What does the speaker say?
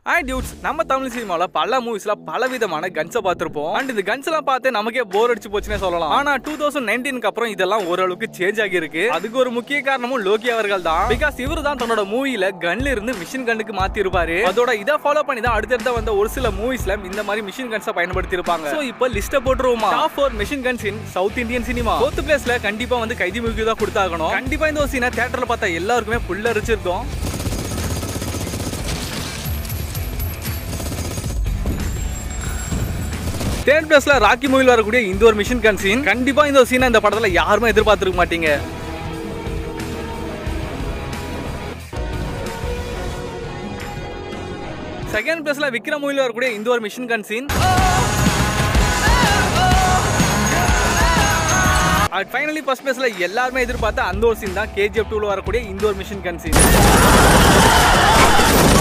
ஆய் டியூட்ஸ் நம்ம தமிழ் சினிமாவில் பல மூவிஸ்ல பல விதமான கன்ஸை பார்த்திருப்போம் அண்ட் இந்த கன்ஸ் எல்லாம் பார்த்து நமக்கே போர் அடிச்சு போச்சுன்னே சொல்லலாம் ஆனா டூ தௌசண்ட் நைன்டீனுக்கு அப்புறம் இதெல்லாம் ஓரளவுக்கு சேஞ்ச் ஆகி இருக்கு அதுக்கு ஒரு முக்கிய காரணமும் லோகி அவர்கள் தான் பிகாஸ் இவர் தான் தன்னோட மூவில கன்ல இருந்து மிஷின் கன்னுக்கு மாத்தி இருப்பாரு அதோட இதை ஃபாலோ பண்ணி தான் அடுத்தடுத்த வந்த ஒரு சில மூவிஸ்ல இந்த மாதிரி மிஷின் கன்ஸை பயன்படுத்தி இருப்பாங்க சோ இப்போ லிஸ்ட போட்டுருவோமா top four machine guns in South Indian cinema fourth பிளேஸ்ல கண்டிப்பா வந்து கைதி மூவிக்கு தான் கொடுத்தாகணும் கண்டிப்பா இந்த ஒரு சீனை தியேட்டர்ல பார்த்தா எல்லாருக்குமே புல்லரிச்சிருக்கும் தேர்ட் பிளேஸ்ல ராக்கி மூவில வரக்கூடிய இந்த ஒரு மிஷின் கன் சீன் கண்டிப்பா இந்த ஒரு சீனை இந்த படத்துல யாருமே எதிர்பார்த்திருக்க மாட்டீங்க செகண்ட் பிளேஸ்ல விக்ரம் மூவில வரக்கூடிய இந்த ஒரு machine gun scene at finally first பிளேஸ்ல எல்லாருமே எதிர்பார்த்த அந்த ஒரு சீன் தான் கேஜிஎஃப் டூல வரக்கூடிய இந்த ஒரு மிஷின் கன் சீன்